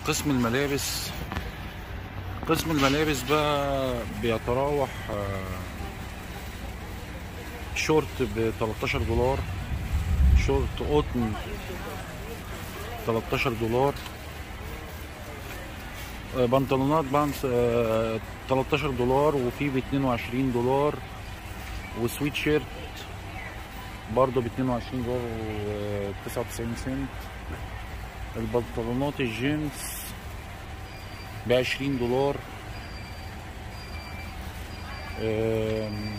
قسم الملابس قسم الملابس بقى بيتراوح آه، شورت ب 13 دولار شورت قطن 13 دولار آه، بنطلونات بانس آه، 13 دولار وفي ب 22 دولار وسويت شيرت برضه ب 22 دولار و 99 سنت البنطلونات الجينز ب 20 دولار آم،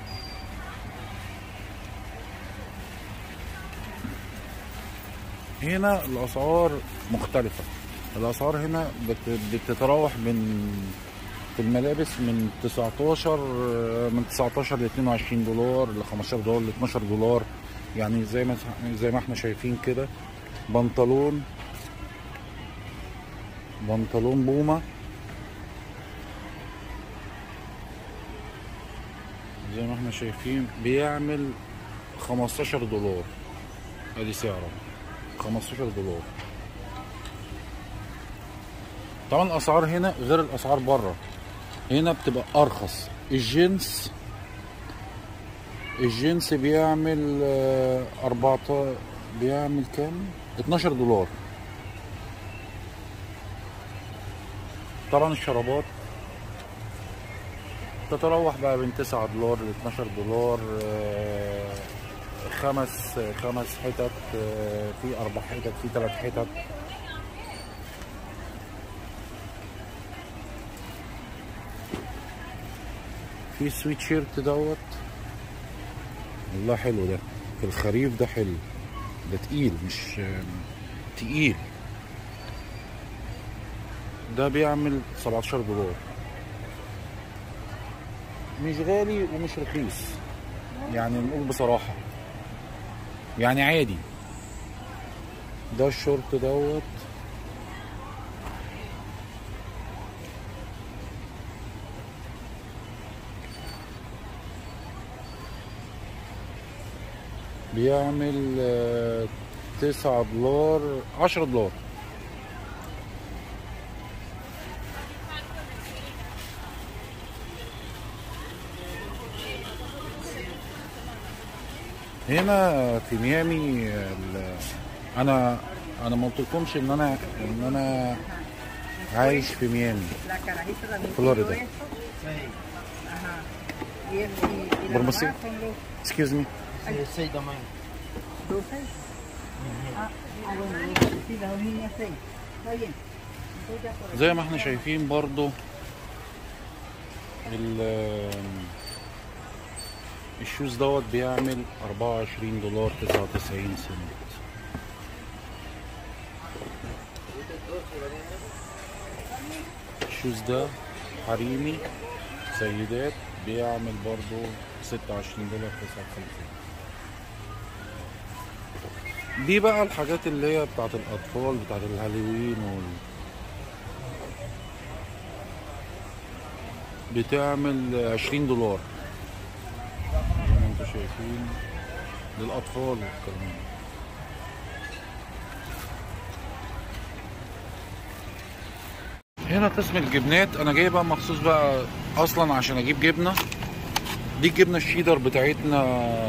هنا الاسعار مختلفه الاسعار هنا بت- بتتراوح من في الملابس من 19 من 19 ل 22 دولار ل 15 دولار ل 12 دولار يعني زي ما زي ما احنا شايفين كده بنطلون بنطلون بوما زي ما احنا شايفين بيعمل 15 دولار ادي سعره 15 دولار طبعا الاسعار هنا غير الاسعار بره هنا بتبقى ارخص الجنس الجنس بيعمل آه، 14 بيعمل كام 12 دولار طبعا الشرابات تتراوح بقى بين 9 دولار ل 12 دولار آه، خمس خمس حتت آه، في اربع حتت في ثلاث حتت في سويت شيرت دوت والله حلو ده في الخريف ده حلو ده تقيل مش تقيل ده بيعمل 17 دولار مش غالي ومش رخيص يعني نقول بصراحة يعني عادي ده الشورت دوت بيعمل آه، تسعة دولار عشرة دولار هنا في ميامي ال- انا انا ما قلتلكمش ان انا ان انا عايش في ميامي La carajita también. Florida. pidió eso. Ajá. Y, el, y, y la Por mamá sí. son los excuse me Sí, seis tamaños. dos seis. Ah, ah, bueno, dos, sí, las dos niñas seis. Está bien. Entonces ya por زي ما احنا شايفين برضو ال الشوز دوت بيعمل 24 دولار 99 سنت الشوز ده حريمي سيدات بيعمل برضو 26 دولار 99 دي بقى الحاجات اللي هي بتاعت الأطفال بتاعت الهالوين وال بتعمل 20 دولار زي ما انتم شايفين للأطفال والكلام ده. هنا قسم الجبنات انا جايبها مخصوص بقى اصلا عشان اجيب جبنه دي الجبنه الشيدر بتاعتنا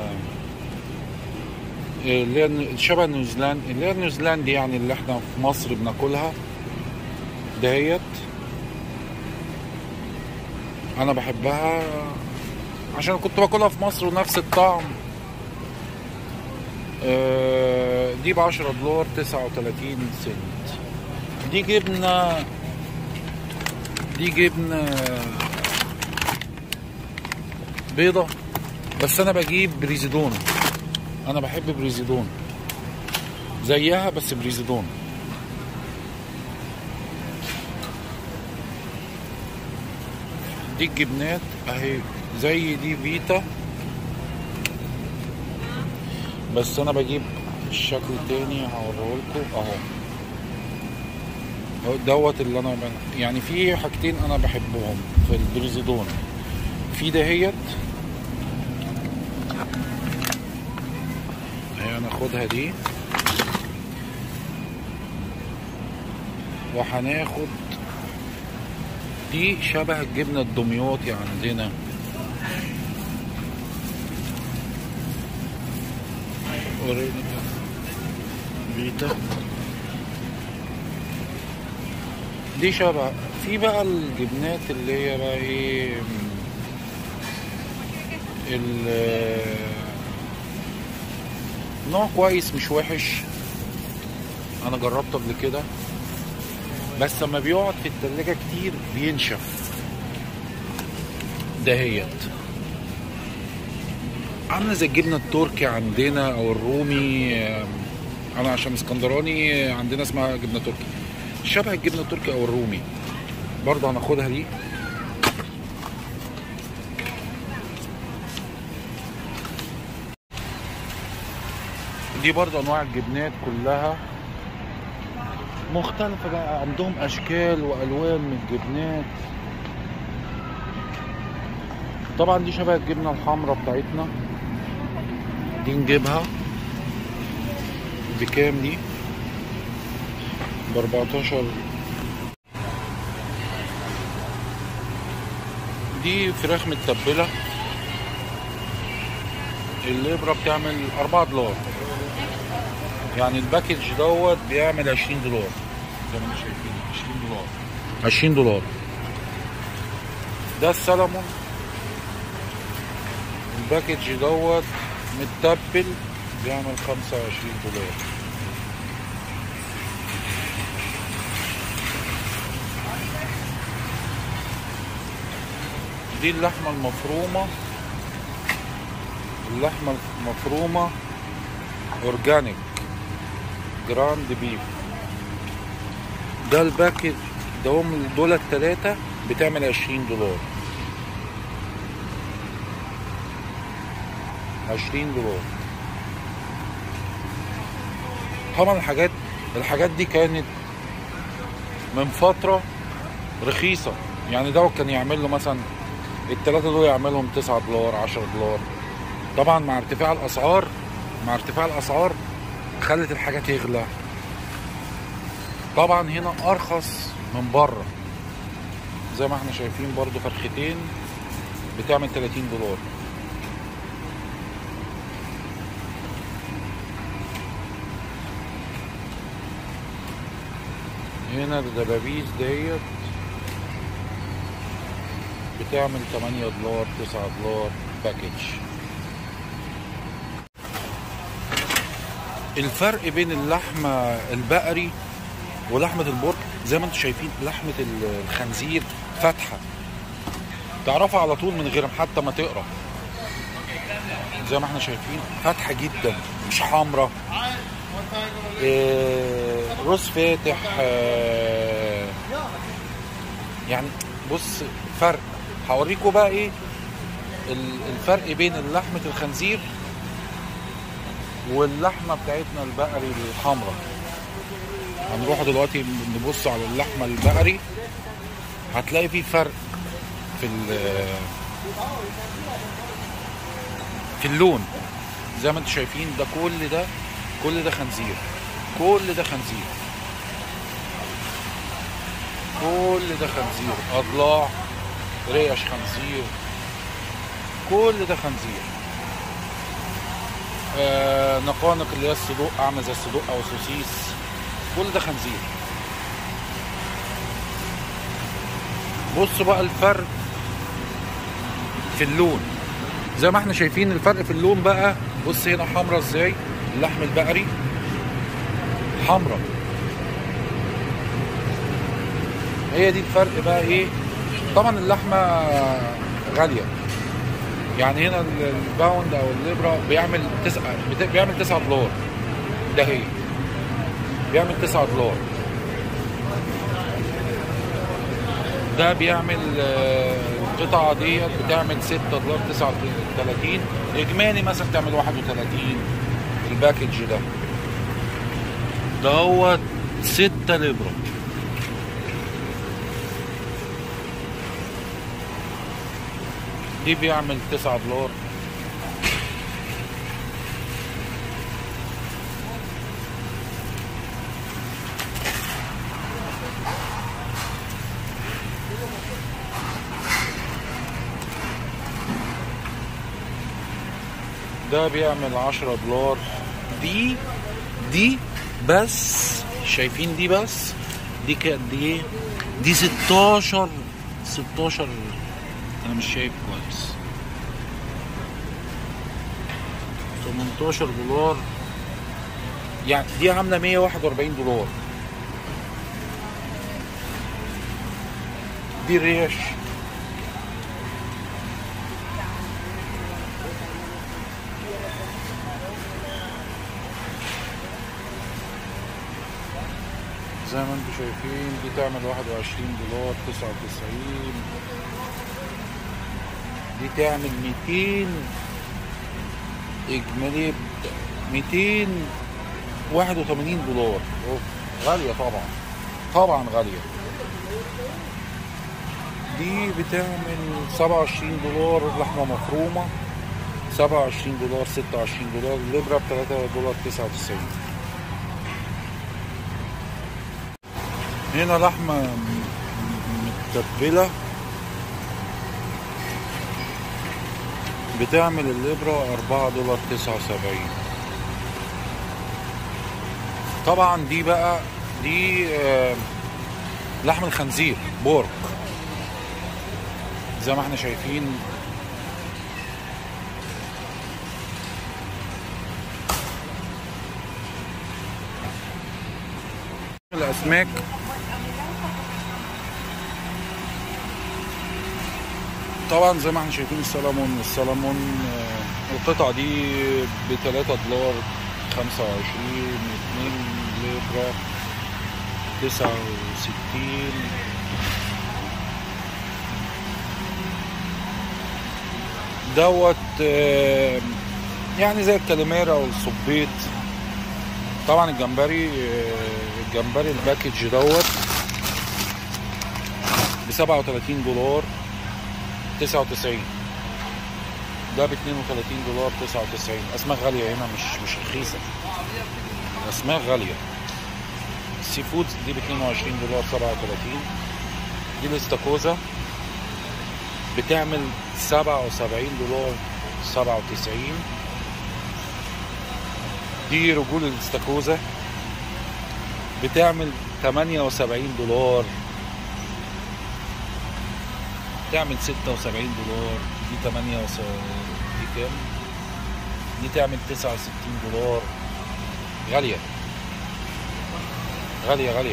اللي هي شبه نيوزيلاند اللي هي نيوزيلاند يعني اللي احنا في مصر بناكلها دهيت انا بحبها عشان كنت باكلها في مصر ونفس الطعم آه، دي ب 10 دولار 39 سنت دي جبنه دي جبنه بيضة بس انا بجيب بريزيدون انا بحب بريزيدون زيها بس بريزيدون دي الجبنات اهي زي دي فيتا بس انا بجيب الشكل تاني هوريهولكوا اهو اهو دوت اللي انا بن- يعني في حاجتين انا بحبهم في البريزيدون في دهيت اهي انا اخدها دي وهناخد دي شبه الجبنة الدمياطي عندنا وريني بيتا دي شبه في بقى الجبنات اللي هي بقى ايه ال نوع كويس مش وحش انا جربته قبل كده بس لما بيقعد في التلاجة كتير بينشف دهيت عامله زي الجبنه التركي عندنا او الرومي انا عشان اسكندراني عندنا اسمها جبنه تركي شبه الجبنه التركي او الرومي برضه هناخدها دي دي برضه انواع الجبنات كلها مختلفة بقى عندهم أشكال وألوان من الجبنات طبعا دي شبه الجبنة الحمراء بتاعتنا دي نجيبها بكام دي ب 14 دي فراخ متبلة الليبرة بتعمل 4 دولار يعني الباكج دوت بيعمل 20 دولار زي ما انتم شايفين 20 دولار 20 دولار ده السلمون الباكج دوت متبل بيعمل 25 دولار دي اللحمة المفرومة اللحمة المفرومة اورجانيك جراند بيف ده الباكج ده هم دول التلاتة بتعمل عشرين دولار عشرين دولار طبعا الحاجات الحاجات دي كانت من فترة رخيصة يعني ده كان يعمل له مثلا التلاتة دول يعملهم تسعة دولار عشرة دولار طبعا مع ارتفاع الأسعار مع ارتفاع الأسعار خلت الحاجة تغلى طبعا هنا أرخص من بره زي ما احنا شايفين برضو فرختين بتعمل 30 دولار هنا الدبابيس ديت بتعمل 8 دولار 9 دولار باكج الفرق بين اللحمة البقري ولحمة البرك زي ما انتم شايفين لحمة الخنزير فاتحة تعرفها على طول من غير حتى ما تقرا زي ما احنا شايفين فاتحة جدا مش حمرة إيه رز فاتح آه يعني بص فرق هوريكم بقى ايه الفرق بين لحمة الخنزير واللحمه بتاعتنا البقري الحمراء هنروح دلوقتي نبص على اللحمه البقري هتلاقي في فرق في في اللون زي ما انتم شايفين ده كل ده كل ده خنزير كل ده خنزير كل ده خنزير اضلاع ريش خنزير كل ده خنزير آه نقانق اللي هي الصدوق عامله زي الصدوق او السوسيس كل ده خنزير بصوا بقى الفرق في اللون زي ما احنا شايفين الفرق في اللون بقى بص هنا حمرا ازاي اللحم البقري حمرا هي دي الفرق بقى ايه طبعا اللحمه غاليه يعني هنا الباوند او الليبرا بيعمل تسعة بيعمل 9 دولار ده هي بيعمل 9 دولار ده بيعمل القطعة ديت بتعمل 6 دولار 39 اجمالي مثلا تعمل 31 الباكج ده ده هو 6 ليبرا دي بيعمل 9 دولار ده بيعمل 10 دولار دي دي بس شايفين دي بس دي قد ايه دي 16 16 انا مش شايف كويس 18 دولار يعني دي عامله 141 دولار دي ريش زي ما انتم شايفين دي تعمل 21 دولار 99 دي تعمل 200 اجمالي 281 دولار أوف، غالية طبعا طبعا غالية دي بتعمل 27 دولار لحمة مفرومة 27 دولار 26 دولار الليبرا ب 3 دولار 99 هنا لحمة م- م- متبلة بتعمل الليبرا 4 دولار 79 طبعا دي بقى دي آه، لحم الخنزير بورك زي ما احنا شايفين الاسماك طبعا زي ما احنا شايفين السلمون السلمون آه، القطعة دي ب 3 دولار 25 2 ليبرا 69 دوت آه، يعني زي الكاليميرا والصبيط طبعا الجمبري آه، الجمبري الباكج دوت ب 37 دولار 99 ده ب 32 دولار 99 اسماك غاليه هنا مش مش رخيصه اسماك غاليه السي فود دي ب 22 دولار 37 دي الاستاكوزا بتعمل 77 دولار 97 دي رجول الاستاكوزا بتعمل 78 دولار تعمل 76 دولار دي 8 وس... دي كام؟ دي تعمل 69 دولار غالية غالية غالية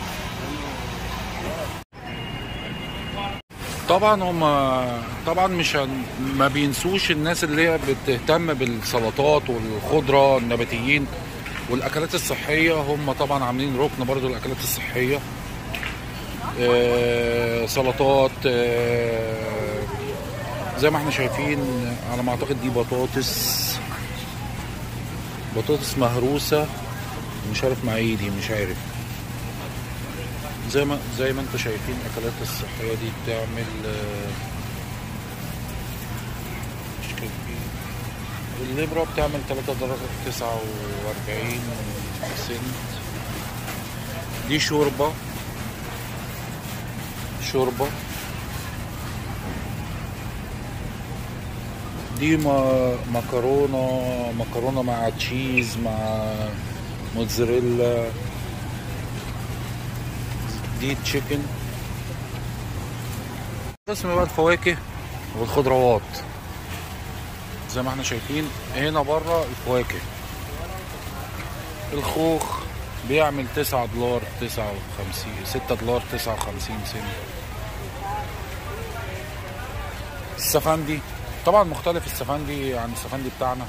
طبعا هم طبعا مش هن... ما بينسوش الناس اللي هي بتهتم بالسلطات والخضرة النباتيين والاكلات الصحية هم طبعا عاملين ركن برضو الاكلات الصحية آه، سلطات آه، زي ما احنا شايفين على ما اعتقد دي بطاطس بطاطس مهروسة مش عارف مع ايه دي مش عارف زي ما زي ما انتم شايفين الاكلات الصحية دي بتعمل آه، مش كده في- الليبرا بتعمل 3 درجة 49 سنت دي شوربة شوربة دي ما مكرونة مكرونة مع تشيز مع موتزاريلا دي تشيكن قسم بقى الفواكه والخضروات زي ما احنا شايفين هنا بره الفواكه الخوخ بيعمل 9 دولار 59 6 دولار 59 سنت السفندي طبعا مختلف السفندي عن السفندي بتاعنا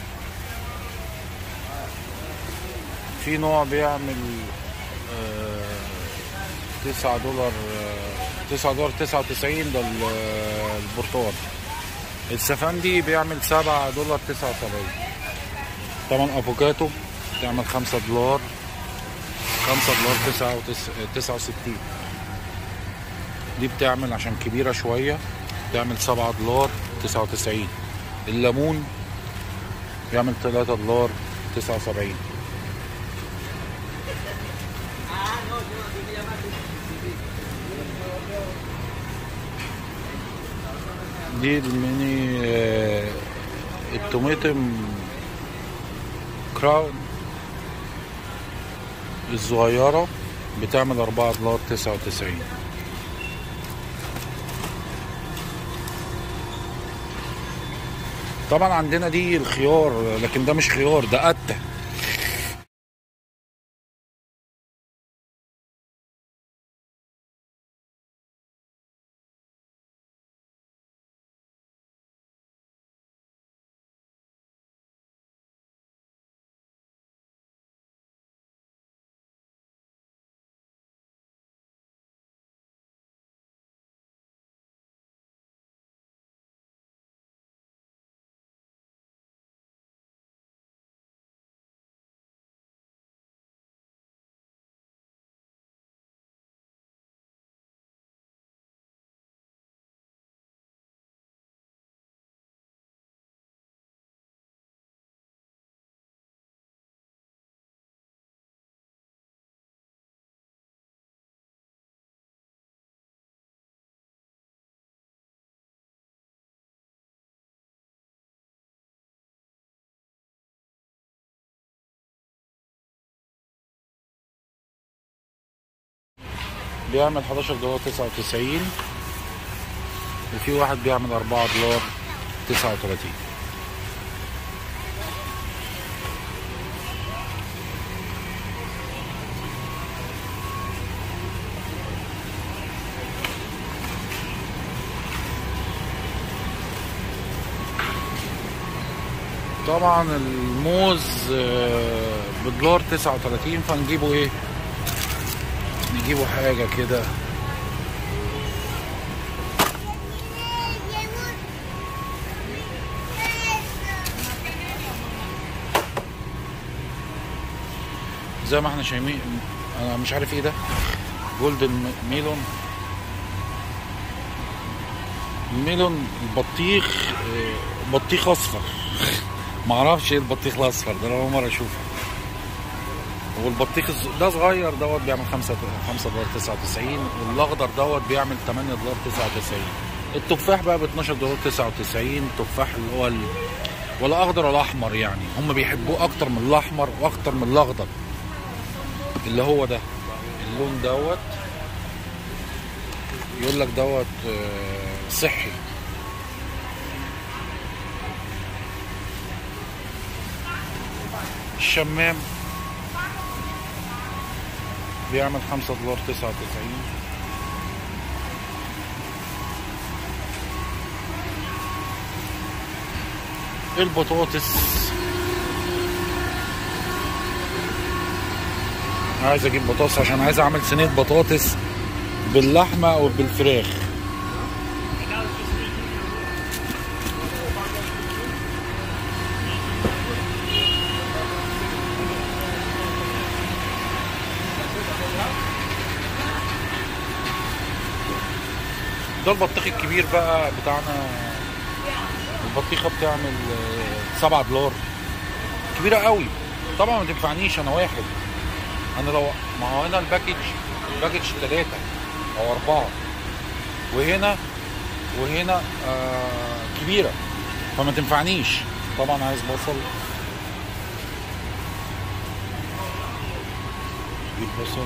في نوع بيعمل آه، 9 دولار آه، 9 دولار 99 ده ال- آه، البرتقال السفندي بيعمل 7 دولار 79 طبعا افوكاتو تعمل 5 دولار 5 دولار 69 دي بتعمل عشان كبيرة شوية بتعمل 7 دولار 99 الليمون بيعمل 3 دولار 79 دي الميني آه، الطماطم كراون الصغيرة بتعمل أربعة دولار تسعة وتسعين طبعا عندنا دي الخيار لكن ده مش خيار ده قتة بيعمل 11 دولار 99 وفي واحد بيعمل 4 دولار 39 طبعا الموز آه، بدولار 39 فنجيبه ايه نجيبه حاجة كده زي ما احنا شايفين انا مش عارف ايه ده جولدن ميلون الميلون البطيخ آه، بطيخ اصفر معرفش ايه البطيخ الاصفر ده انا اول مره اشوفه والبطيخ الز- ده صغير دوت بيعمل 5 5 دولار 99 والاخضر دوت بيعمل 8 دولار 99 التفاح بقى ب 12 دولار 99 التفاح اللي هو ال... ولا اخضر ولا احمر يعني هم بيحبوه اكتر من الاحمر واكتر من الاخضر اللي هو ده اللون دوت يقول لك دوت آه، صحي الشمام بيعمل خمسة دولار تسعة وتسعين البطاطس عايز اجيب بطاطس عشان عايز اعمل صينية بطاطس باللحمة وبالفراخ ده البطيخ الكبير بقى بتاعنا البطيخه بتعمل آه، سبعة دولار كبيره قوي طبعا ما تنفعنيش انا واحد انا لو ما هو هنا الباكج الباكج ثلاثة او اربعة وهنا وهنا آه كبيرة فما تنفعنيش طبعا عايز بصل جيب بصل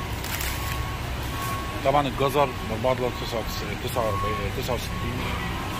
طبعا الجزر ب 4 دولار 69 69 69